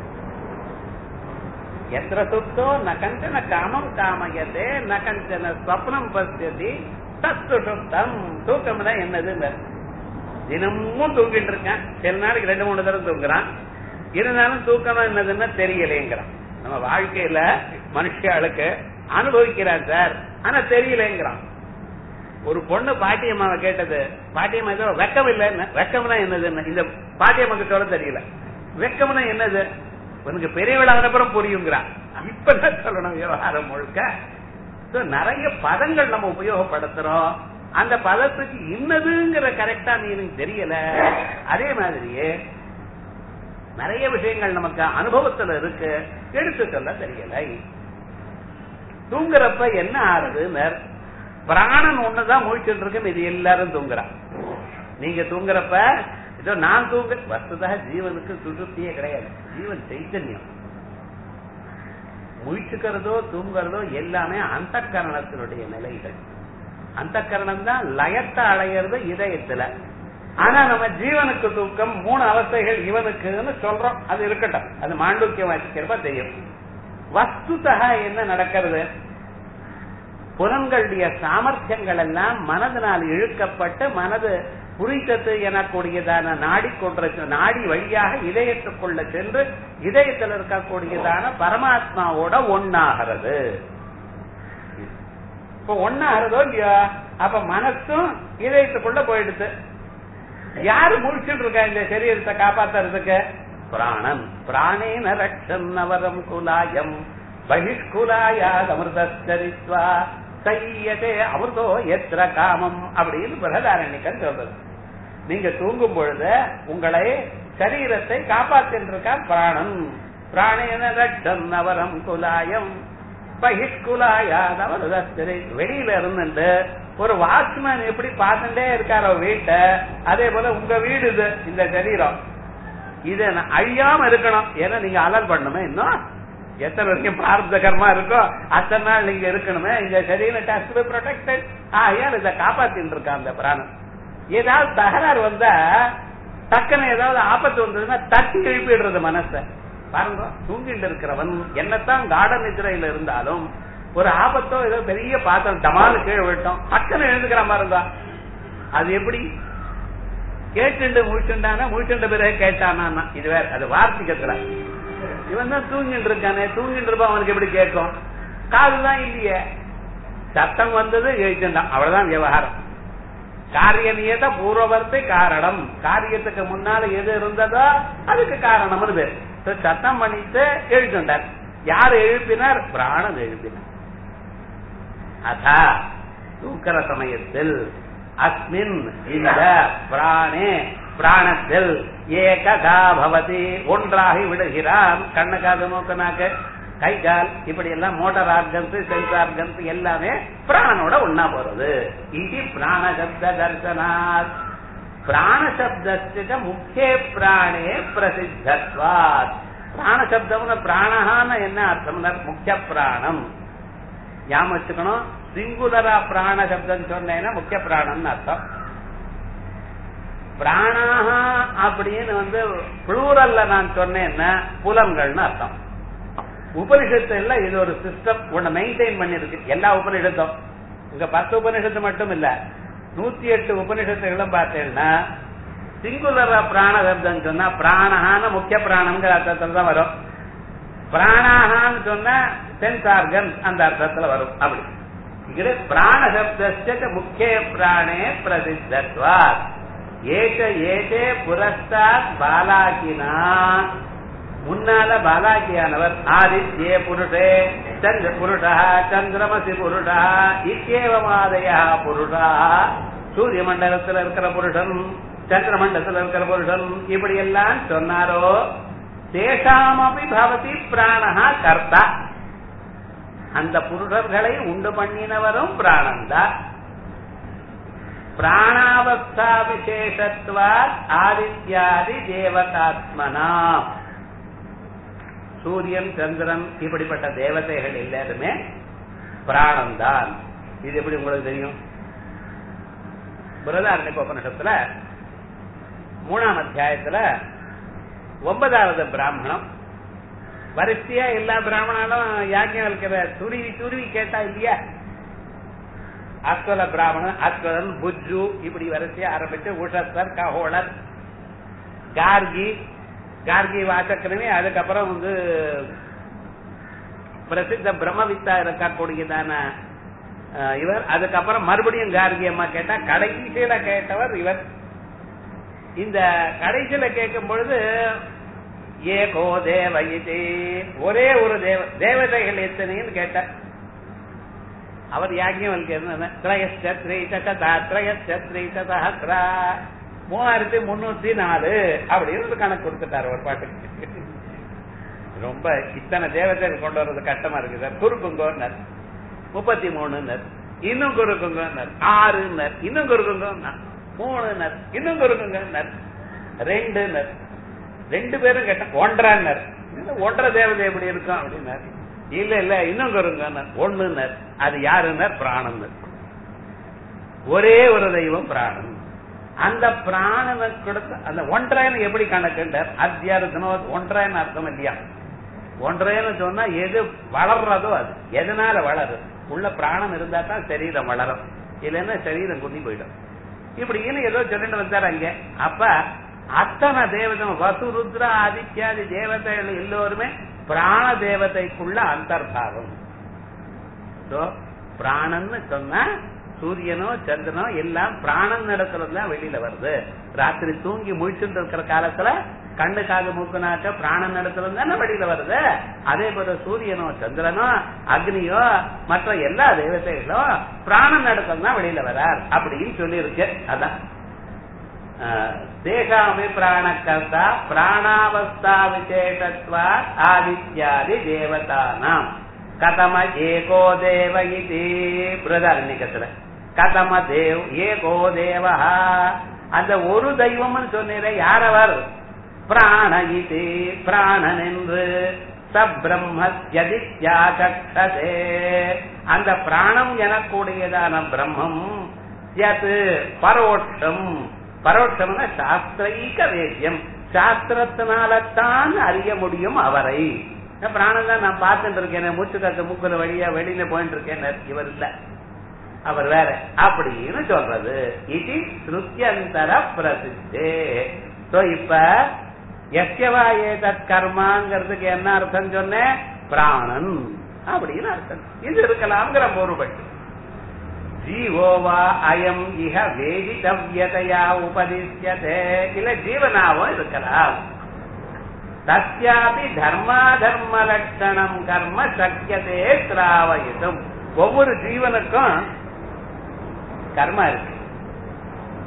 எத்திர சுத்தோ ந கஞ்சன காமம் காமயத்தே ந கஞ்சன ஸ்வப்னம் பசியதி தத்து சுத்தம் தூக்கம்னா என்னதுன்னு தினமும் தூங்கிட்டு இருக்கேன் சில நாளைக்கு ரெண்டு மூணு தடவை தூங்குறான் இருந்தாலும் தூக்கம் என்னதுன்னா தெரியலேங்கிறான் நம்ம வாழ்க்கையில மனுஷாளுக்கு அனுபவிக்கிறான் சார் ஆனா தெரியலேங்கிறான் ஒரு பொண்ணு பாட்டியம்மாவை கேட்டது பாட்டியம்மா ஏதோ வெக்கம் இல்ல வெக்கம்னா என்னதுன்னு இந்த பாட்டியம்மாக்கு சொல்ல தெரியல வெக்கம்னா என்னது உனக்கு பெரியவளான அப்புறம் புரியுங்கிறான் இப்பதான் சொல்லணும் விவகாரம் முழுக்க So, நிறைய பதங்கள் நம்ம உபயோகப்படுத்துறோம் அந்த பதத்துக்கு இன்னதுங்கிற கரெக்டா மீனிங் தெரியல அதே மாதிரியே நிறைய விஷயங்கள் நமக்கு அனுபவத்துல இருக்கு எடுத்து சொல்ல தெரியலை தூங்குறப்ப என்ன ஆறுதுன்னு பிராணன் ஒண்ணுதான் முழிச்சுட்டு இருக்கு இது எல்லாரும் தூங்குறான் நீங்க தூங்குறப்ப ஏதோ நான் தூங்க வசதா ஜீவனுக்கு சுசுப்தியே கிடையாது ஜீவன் சைத்தன்யம் முழிச்சுக்கிறதோ தூங்குறதோ எல்லாமே அந்த கரணத்தினுடைய நிலைகள் அந்த கரணம் தான் லயத்தை அடையிறது இதயத்துல ஆனா நம்ம ஜீவனுக்கு தூக்கம் மூணு அவஸ்தைகள் இவனுக்குன்னு சொல்றோம் அது இருக்கட்டும் அது மாண்டூக்கியம் வச்சுக்கிறப்ப தெரியும் வஸ்துதா என்ன நடக்கிறது புலன்களுடைய சாமர்த்தியங்கள் எல்லாம் மனதினால் இழுக்கப்பட்டு மனது புரித்தது எனக்கூடியதான நாடி கொன்ற நாடி வழியாக இதயத்துக்குள்ள சென்று இதயத்தில் இருக்கக்கூடியதான பரமாத்மாவோட ஒன்னாகிறது இப்ப ஒன்னாகிறதோ இல்லையோ அப்ப மனசும் இதயத்துக்குள்ள போயிடுது யாரு முடிச்சுட்டு இருக்கா இந்த சரீரத்தை காப்பாத்துறதுக்கு பிராணன் பிராணேன ரக்ஷன் நவரம் குலாயம் பகிஷ்குலாயாத் அமிர்தரித்வா கையதே அமிர்தோ எத்திர காமம் அப்படின்னு பிரகதாரண்யக்கன் சொல்றது நீங்க தூங்கும் பொழுது உங்களை சரீரத்தை காப்பாத்தின்றிருக்கான் பிராணன் பிராணேன ரட்சன் நவரம் குலாயம் பகிஷ்குலாயாத் அமிர்தரி வெளியில இருந்துட்டு ஒரு வாட்ச்மேன் எப்படி பார்த்துட்டே இருக்காரோ வீட்டை அதே போல உங்க வீடு இது இந்த சரீரம் இது அழியாம இருக்கணும் ஏன்னா நீங்க அலர் பண்ணுமே இன்னும் எத்தனை வரைக்கும் பிரார்த்த கர்மா இருக்கோ அத்தனை நாள் நீங்க இருக்கணுமே இந்த சரீரம் டஸ்ட் பை ப்ரொடெக்டட் ஆகையால் இதை காப்பாத்தின்னு இருக்கான் அந்த பிராணம் ஏதாவது தகராறு வந்தா டக்குன்னு ஏதாவது ஆபத்து வந்ததுன்னா தட்டி எழுப்பிடுறது மனச பாருங்க தூங்கிட்டு இருக்கிறவன் என்னத்தான் காட நிதிரையில இருந்தாலும் ஒரு ஆபத்தோ ஏதோ பெரிய பாத்திரம் டமாலு கீழே விட்டோம் டக்குன்னு எழுந்துக்கிறான் பாருங்க அது எப்படி கேட்டுண்டு முழிச்சுண்டானா முழிச்சுண்ட பிறகு கேட்டானா இது வேற அது வார்த்திகத்துல இவன் தான் தூங்கிட்டு இருக்கானே தூங்கிட்டு இருப்பான் அவனுக்கு எப்படி கேட்கும் காதுதான் இல்லையே சத்தம் வந்தது எழுச்சுண்டான் அவ்வளவுதான் விவகாரம் காரிய நியத பூர்வவர்த்தி காரணம் காரியத்துக்கு முன்னால எது இருந்ததோ அதுக்கு காரணம் இது சத்தம் பண்ணிட்டு எழுச்சுண்டார் யார் எழுப்பினார் பிராணன் எழுப்பினார் அதா தூக்கிற சமயத்தில் அஸ்மின் இந்த பிராணே பிராணத்தில் ஏகதா பவதி ஒன்றாகி விடுகிறான் கண்ணு காது மூக்கு நாக்கு கை கால் இப்படி எல்லாம் மோட்டார் ஆர்கன்ஸ் சென்ஸ் ஆர்கன்ஸ் எல்லாமே பிராணனோட ஒன்னா போறது இது பிராணசப்த தர்சனாத் பிராணசப்தத்துக்கு முக்கிய பிராணே பிரசித்தத்வாத் பிராணசப்தம்னு பிராணஹான்னு என்ன அர்த்தம்னா முக்கிய பிராணம் ஞாபகம் வச்சுக்கணும் சிங்குலரா பிராண சப்தம் சொன்னேன்னா முக்கிய பிராணம்னு அர்த்தம் பிராணாகா அப்படின்னு வந்து புளூரல்ல நான் சொன்னேன்னா புலன்கள்னு அர்த்தம் உபனிஷத்து எல்லாம் இது ஒரு சிஸ்டம் ஒண்ணு மெயின்டைன் பண்ணிருக்கு எல்லா உபனிஷத்தும் இங்க பத்து உபனிஷத்து மட்டும் இல்ல நூத்தி எட்டு உபனிஷத்துகளும் பார்த்தேன்னா சிங்குலரா பிராண சப்தம் சொன்னா பிராணஹான முக்கிய பிராணம்ங்கிற அர்த்தத்துல தான் வரும் பிராணாகான்னு சொன்னா சென்ஸ் ஆர்கன் அந்த அர்த்தத்துல வரும் அப்படி இங்கே பிராண சப்தஸ்ய முக்கிய பிராணே பிரசித்தத்வாத் ஏக ஏகே புரஸ்தாத் பாலாகினா முன்னால பாலாகியானவர் ஆதித்யே புருஷே சந்திர புருஷா சந்திரமசி புருஷா இக்கேவமாதயா புருஷா சூரிய மண்டலத்தில் இருக்கிற புருஷன் சந்திர மண்டலத்தில் இருக்கிற புருஷன் இப்படி எல்லாம் சொன்னாரோ தேசாமபி பவதி பிராணஹா கர்த்தா அந்த புருஷர்களை உண்டு பண்ணினவரும் பிராணந்தான் பிராணாவஸ்தா விசேஷத்வாத் ஆதித்யாதி தேவதாத்மனா சூரியன் சந்திரன் இப்படிப்பட்ட தேவதைகள் எல்லாருமே பிராணம்தான் இது எப்படி உங்களுக்கு தெரியும் பிரதாரணிக உபனிஷத்துல மூணாம் அத்தியாயத்துல ஒன்பதாவது பிராமணம் வரிசையா எல்லா பிராமணாலும் யாக்கியம் இருக்கிற துருவி துருவி கேட்டா இல்லையா அஸ்வல பிராமணன் அஸ்வலன் புஜ்ஜு இப்படி வரிசையா ஆரம்பிச்சு உஷஸ்தர் கஹோளர் கார்கி கார்கி வாசக்கரமே அதுக்கப்புறம் வந்து பிரசித்த பிரம்மவித்தா இருக்கக்கூடியதான இவர் அதுக்கப்புறம் மறுபடியும் கார்கி அம்மா கேட்டா கடைசியில கேட்டவர் இவர் இந்த கடைசியில கேட்கும் பொழுது ஏகோ தேவ இது ஒரே ஒரு தேவ தேவதைகள் எத்தனைன்னு கேட்டார் அவர் யாக்கியவனுக்கு என்ன சஹசிரா மூவாயிரத்தி முன்னூத்தி நாலு அப்படின்னு ஒரு கணக்கு கொடுத்துட்டாரு ஒரு பாட்டுக்கு ரொம்ப இத்தனை தேவதைகள் கொண்டு வர்றது கஷ்டமா இருக்கு சார் குறுக்குங்கோன்னர் முப்பத்தி மூணுன்னர் இன்னும் குறுக்குங்கோன்னர் ஆறுன்னர் இன்னும் குறுக்குங்கோன்னர் மூணுனர் இன்னும் குறுக்குங்கன்னர் ரெண்டுனர் ரெண்டு பேரும் கேட்டேன் ஒன்றான்னர் ஒன்றரை தேவதை எப்படி இருக்கும் அப்படின்னாரு இல்ல இல்ல இன்னும் குறுங்க ஒண்ணுனர் அது யாருனர் பிராணம் ஒரே ஒரு தெய்வம் பிராணன் அந்த பிராணனை கொடுத்த அந்த ஒன்றைன்னு எப்படி கணக்குண்டார் அத்தியாரத்தினோ ஒன்றைன்னு அர்த்தம் இல்லையா ஒன்றைன்னு சொன்னா எது வளர்றதோ அது எதனால வளரும் உள்ள பிராணம் இருந்தா தான் சரீரம் வளரும் இல்லைன்னா சரீரம் குந்தி போயிடும் இப்படின்னு ஏதோ சொல்லிட்டு வந்தார் அங்க அப்ப அத்தனை தேவதை வசு ருத்ரா ஆதித்யாதி தேவதைகள் எல்லோருமே பிராண தேவதைக்குள்ள அந்தர்பாகம் பிராணன்னு சொன்னா சூரியனோ சந்திரனோ எல்லாம் பிராணன் இடத்துல தான் வெளியில வருது ராத்திரி தூங்கி முழிச்சுட்டு இருக்கிற காலத்துல கண்ணு காது மூக்குனாக்க பிராணன் இடத்துல தானே வெளியில வருது அதே போல சூரியனோ சந்திரனோ அக்னியோ மற்ற எல்லா தேவதைகளும் பிராணன் இடத்துல தான் வெளியில வரார் அப்படின்னு சொல்லி இருக்கு அதான் தேகாமி பிராணக்கர்த்தா பிராணாவஸ்தா விசேஷத்வா ஆதித்யாதி தேவதானாம் கதம ஏகோ தேவ இது பிரதாரண்யத்துல கதம தேவ் ஏகோ தேவா அந்த ஒரு தெய்வம்னு சொன்னீரே யாரவர் பிராண இது பிராணன் என்று சப்ரம்மத்யதித்யாசக்ஷதே அந்த பிராணம் எனக்கூடியதான பிரம்மம் யத் பரோட்சம் பரோட்சம்னா சாஸ்திரைக வேத்தியம் சாஸ்திரத்தினால்தான் அறிய முடியும் அவரை பிராணம் தான் நான் பார்த்துட்டு இருக்கேன் மூச்சு காத்து மூக்குல வழியா வெளியில போயிட்டு இருக்கேன் இவர் இல்ல அவர் வேற அப்படின்னு சொல்றது இது ஸ்ருத்தியந்தர பிரசித்தே சோ இப்ப எஸ்யவா ஏதத் கர்மாங்கிறதுக்கு என்ன அர்த்தம் சொன்னேன் பிராணன் அப்படின்னு அர்த்தம் இது இருக்கலாம்ங்கிற பொருள்பட்டு ஜீவோவா அயம் இஹ வேதிதவ்யதையா உபதிஷ்யதே இல்ல ஜீவனாவும் இருக்கலாம் தஸ்யாபி தர்மாதர்ம லட்சணம் கர்ம சக்கியதே திராவயிதும் ஒவ்வொரு ஜீவனுக்கும் கர்மா இருக்கு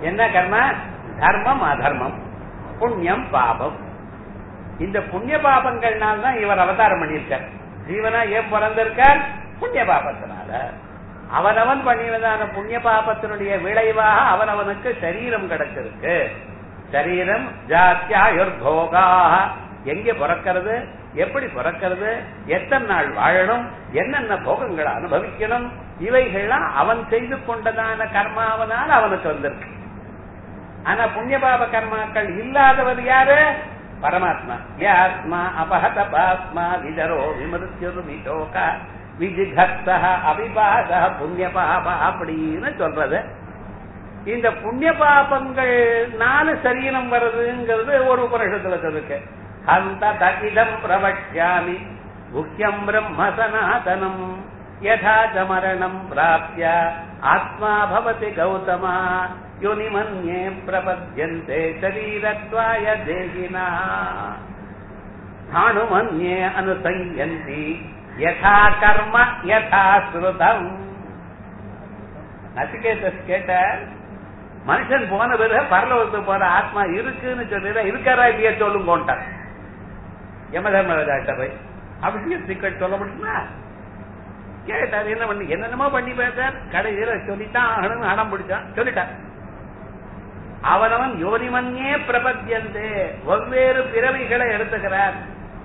என்ன கர்ம தர்மம் அதர்மம் புண்ணியம் பாபம் இந்த புண்ணிய பாபங்கள்னால தான் இவர் அவதாரம் பண்ணியிருக்கார் ஜீவனா ஏன் பிறந்திருக்கார் புண்ணிய பாபத்தினால அவனவன் பண்ணினதான புண்ணிய பாபத்தினுடைய விளைவாக அவனவனுக்கு சரீரம் கிடைச்சிருக்கு சரீரம் ஜாத்தியாயுர்போகா எங்க பிறக்கிறது எப்படி பிறக்கிறது எத்தனை நாள் வாழணும் என்னென்ன போகங்களை அனுபவிக்கணும் இவைகள்லாம் அவன் செய்து கொண்டதான கர்மாவனால அவனுக்கு வந்திருக்கு ஆனா புண்ணிய பாப கர்மாக்கள் இல்லாதவர் யாரு பரமாத்மா யாத்மா அபஹத பாத்மா விஜரோ விமருத்யுர் விசோக விஜிகர்த்த அபிபாத புண்ணிய பாப அப்படின்னு சொல்றது இந்த புண்ணிய பாபங்கள்னால சரீரம் வருதுங்கிறது ஒரு உபனிஷத்துல இருக்கு அந்த தகிதம் பிரவக்யாமி முக்கியம் பிரம்ம சனாதனம் யதா ச மரணம் பிராப்ய ஆத்மா பவதி கௌதமா யோனிமன்யே பிரபத்யந்தே சரீரத்வாய தேகினா ஸ்தானுமன்யே அனுசங்கந்தி யதா கர்ம யதா ஸ்ருதம் நசிகேதஸ் கேட்ட மனுஷன் போன பிறகு பரலோகத்துக்கு போற ஆத்மா இருக்குன்னு சொல்லிட இருக்காரா இல்லையா சொல்லுங்கோன்ட்டார் யமதர்மராஜாட்ட போய் அப்படியே டிக்கெட் சொல்ல முடியுமா கேட்டார் என்ன பண்ணி என்னென்னமோ பண்ணி பேசார் கடைசியில சொல்லித்தான் ஆகணும்னு அடம் பிடிச்சான் சொல்லிட்டான் அவனவன் யோனிமன்யே பிரபத்தியந்தே வெவ்வேறு பிறவிகளை எடுத்துக்கிறார்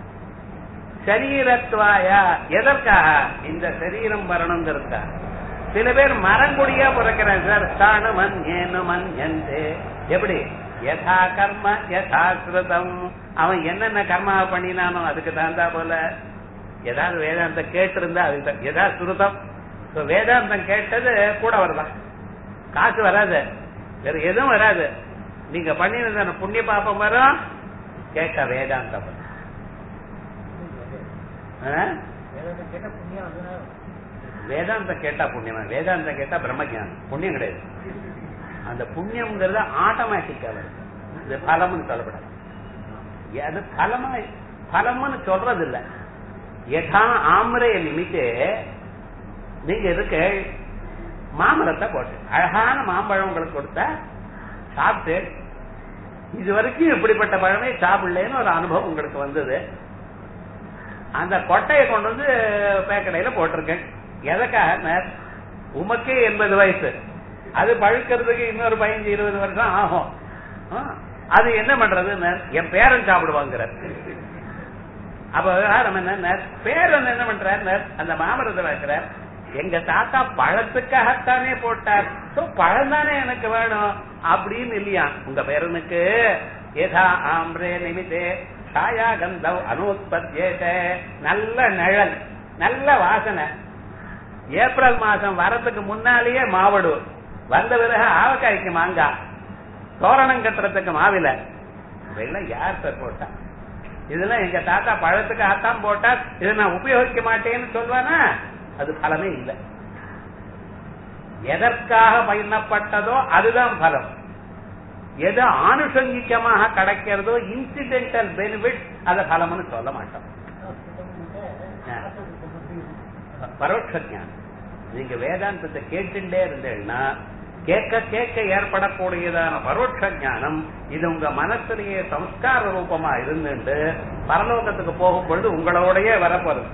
சரீரத்வாயா எதற்காக இந்த சரீரம் வரணுங்கிறதுக்கா சில பேர் மரங்குடியா பிறக்கிறான் சார் தானு மன்யேனு மன்யந்தே எப்படி யதா கர்ம யதா ஸ்ருதம் அவன் என்னென்ன கர்மா பண்ணினானோ அதுக்கு தகுந்தா போல ஏதாவது வேதாந்தம் கேட்டிருந்தா அதுக்கு தான். யதா ஸ்ருதம் So, வேதாந்தம் கேட்டது கூட வரலாம் காசு வராது வேற எதுவும் வராது நீங்க பண்ணினதான புண்ணிய பாப்பம் வரும் கேட்க வேதாந்தம் வரும். ஆ? வேதாந்தம் கேட்டா புண்ணியம் வேதாந்தம் கேட்டா பிரம்மஜானம் புண்ணியம் கிடையாது அந்த புண்ணியம்ங்கிறது ஆட்டோமேட்டிக்கா வருது இது பலம்னு சொல்லப்படாது அது பலமா பலம்னு சொல்றது இல்ல யதா ஆமரைய நிமித்தே நீங்க இருக்க மாமரத்தை போட்டு அழகான மாம்பழம் உங்களுக்கு கொடுத்தா சாப்பிட்டு இது வரைக்கும் இப்படிப்பட்ட பழமே சாப்பிடலன்னு ஒரு அனுபவம் உங்களுக்கு வந்தது அந்த கொட்டையை கொண்டு வந்து பேக்கடையில போட்டிருக்கேன் எதற்காக உமக்கே எண்பது வயசு அது பழுக்கிறதுக்கு இன்னொரு பதினஞ்சு இருபது வருஷம் ஆகும் ஆ, அது என்ன பண்றது என் பேரன் சாப்பிடுவாங்கிற அப்ப விவகாரம் என்ன பேரன் என்ன பண்றார் அந்த மாமரத்தை வைக்கிறார் எங்க தாத்தா பழத்துக்காகத்தானே போட்டார் சோ பழம் தானே எனக்கு வேணும் அப்படின்னு இல்லையா உங்க பேரனுக்கு ஏதா ஆம்ரே நிமித்தே சாயா கந்தவ் அனுத்பத்தியேத நல்ல நிழல் நல்ல வாசனை ஏப்ரல் மாசம் வரதுக்கு முன்னாலேயே மாவடு வந்த பிறகு ஆவக்காய்க்கு மாங்காய் தோரணம் கட்டுறதுக்கு மாவில இதெல்லாம் யார் சார் போட்டா இதெல்லாம் எங்க தாத்தா பழத்துக்கு ஆத்தான் போட்டா இதை நான் உபயோகிக்க மாட்டேன்னு சொல்வானா அது பலமே இல்லை எதற்காக பயணப்பட்டதோ அதுதான் பலம் எது ஆனுஷங்கிகமாக கிடைக்கிறதோ இன்சிடென்டல் பெனிஃபிட் அத பலம்னு சொல்ல மாட்டோம் பரோட்ச ஞானம் நீங்க வேதாந்தத்தை கேட்டுட்டே இருந்தேன்னா கேட்க கேட்க ஏற்படக்கூடியதான பரோட்ச ஞானம் இது உங்க மனசுலயே சம்ஸ்கார ரூபமா இருந்துட்டு பரலோகத்துக்கு போகும் பொழுது உங்களோடயே வரப்போறது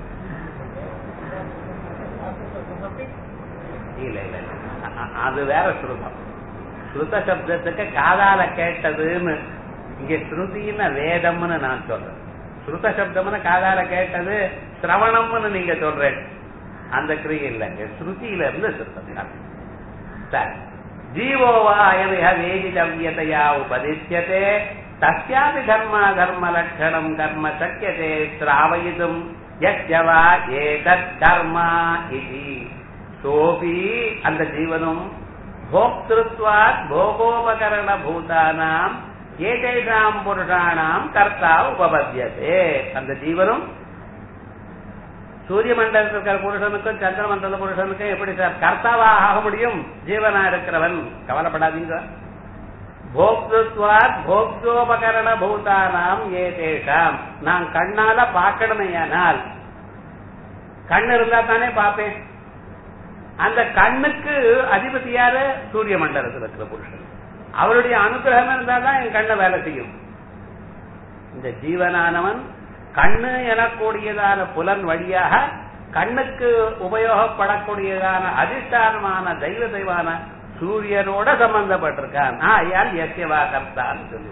இல்ல இல்ல இல்ல. அ- அ- அது வேற சுருக்கம் ஸ்ருத சப்தத்துக்கு காதால கேட்டதுன்னு இங்க ஸ்ருதின்னு வேதம்னு நான் சொல்றேன் ஸ்ருத சப்தம்னு காதால கேட்டது சிரவணம்னு நீங்க சொல்றேன் அந்த கிரியை இல்லைங்க ஸ்ருதியில இருந்து சுத்தம் சரி ஜீவோவா அயமிக வேதிதவ்யதையா உபதிஷ்யதே தஸ்யாபி தர்மா தர்ம லட்சணம் கர்ம சக்கியதே ஸ்ராவயிதும் யஸ்யவா ஏதத் கர்மா இது சோபி அந்த ஜீவனும் போக்திருத்வாத் போகோபகரண பூதானாம் ஏதேஷாம் புருஷானாம் கர்த்தா உபபத்தியதே அந்த ஜீவனும் சூரிய மண்டலத்தில் இருக்கிற புருஷனுக்கும் சந்திர மண்டல புருஷனுக்கும் எப்படி சார் கர்த்தாவா ஆக முடியும் ஜீவனா இருக்கிறவன் கவலைப்படாதீங்க போக்துத்வாத் போக்தோபகரண பூதானாம் ஏதேஷாம் நான் கண்ணால பார்க்கணுமையானால் கண் இருந்தா தானே பார்ப்பேன் அந்த கண்ணுக்கு அதிபதி யாரு சூரிய மண்டலத்தில் இருக்கிற புருஷன் அவருடைய அனுகிரகம் இருந்தால் தான் என் கண்ணை வேலை செய்யும் இந்த ஜீவனானவன் கண்ணு எனக்கூடியதான புலன் வழியாக கண்ணுக்கு உபயோகப்படக்கூடியதான அதிஷ்டானமான தெய்வ தெய்வான சூரியனோட சம்பந்தப்பட்டிருக்கான் ஆயால் எஸ்யவா கர்த்தான்னு சொல்லி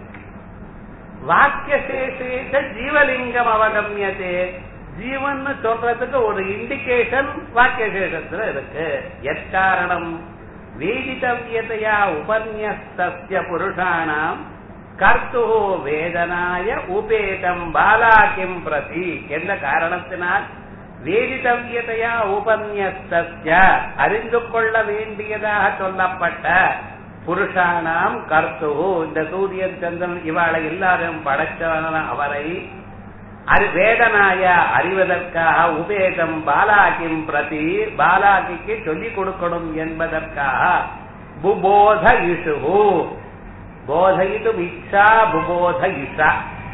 வாக்கியசேஷேஷ ஜீவலிங்கம் அவகமியதே ஜீவன் சொல்றதுக்கு ஒரு இண்டிகேஷன் வாக்கியசேஷத்துல இருக்கு எக்காரணம் வேதித்தவியதையா உபன்யஸ்திய புருஷானாம் கர்த்து வேதனாய உபேதம் பாலாக்கிம் பிரதி என்ற காரணத்தினால் வேதித்தவியதையா உபன்யஸ்திய அறிந்து கொள்ள வேண்டியதாக சொல்லப்பட்ட புருஷானாம் கர்த்து இந்த சூரியன் சந்திரன் இவாளை எல்லாரும் படைச்சவன அவரை அது வேதனாய அறிவதற்காக உபேதம் பாலாகிம் பிரதி பாலாகிக்கு சொல்லிக் கொடுக்கணும் என்பதற்காக புபோத இஷு போதயிடும் இச்சா புபோத இஷா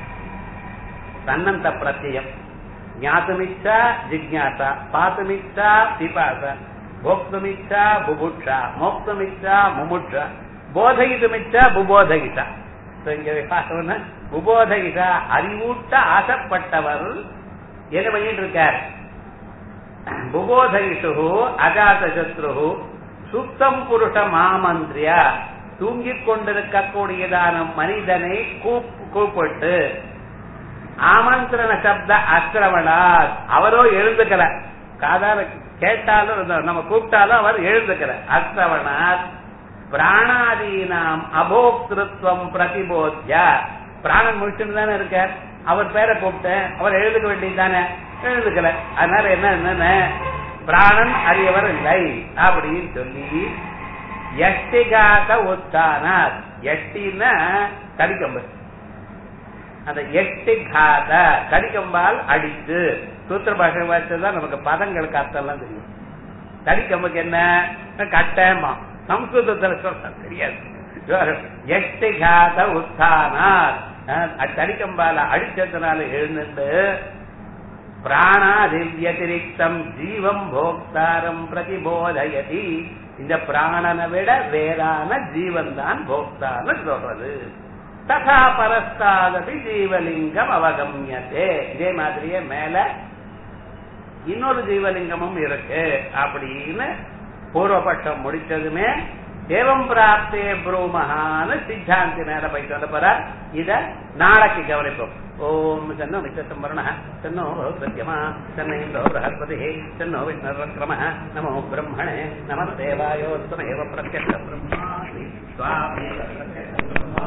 தன்னந்த பிரத்யம் ஞாத்துமிச்சா ஜிக்யாசா பாத்துமிச்சா பிபாச போக்துமிச்சா புபுட்சா மோக்துமிச்சா முமுட்சா போதயிதுமிச்சா புபோதயிஷா இங்க விவாசம்னா உபோதகிதா அறிவூட்ட ஆசைப்பட்டவர் என்ன பண்ணிட்டு இருக்கார் புபோதகிஷு அஜாத சத்ரு சுத்தம் புருஷ மாமந்திரியா தூங்கிக் கொண்டிருக்கக்கூடியதான மனிதனை கூப்பிட்டு ஆமந்திரண சப்த அக்கிரமணா அவரோ எழுந்துக்கல காதால கேட்டாலும் நம்ம கூப்பிட்டாலும் அவர் எழுந்துக்கல அக்கிரவணாத் பிராணாதீனாம் அபோக்திருத்வம் பிரதிபோத்ய பிராணன் முடிச்சுட்டு தானே இருக்கார் அவர் பேரை கூப்பிட்டேன் அவர் எழுதுக்க வேண்டியது தானே எழுதுக்கல அதனால என்ன என்னென்ன பிராணன் அறியவர் இல்லை அப்படின்னு சொல்லி எஷ்டிகாத உத்தானாத் எஷ்டின்னா கடிக்கம்பு அந்த எட்டு காத கடிக்கம்பால் அடித்து சூத்திர பாஷை வாய்ச்சதான் நமக்கு பதங்களுக்கு அர்த்தம்லாம் தெரியும் கடிக்கம்புக்கு என்ன கட்டமா சம்ஸ்கிருதத்துல சொல்ற தெரியாது எட்டு காத உத்தானார் தடிக்கம்பால அடிச்சதுனால எழுந்துட்டு பிராணாதிவியதிரிக்தம் ஜீவம் போக்தாரம் பிரதிபோதயதி இந்த பிராணனை விட வேறான ஜீவன் தான் போக்தான்னு சொல்றது ததா பரஸ்தாதபி ஜீவலிங்கம் அவகமியதே இதே மாதிரியே மேல இன்னொரு ஜீவலிங்கமும் இருக்கு அப்படின்னு பூர்வபட்சம் முடிச்சதுமே ஏவம் பிராப்தே புரூமஹான்னு சித்தாந்தி மேல போயிட்டு வந்த போற இத நாளைக்கு கவனிப்போம் ஓம் சன்னோ மிச்சம்பரண சன்னோ சத்யமா சன்னைந்தோ பிரகஸ்பதி சன்னோ விஷ்ணர்வக்ரம நமோ பிரம்மணே நம தேவாயோத்தமேவ பிரத்யக்ஷ பிரம்மாணி சுவாமி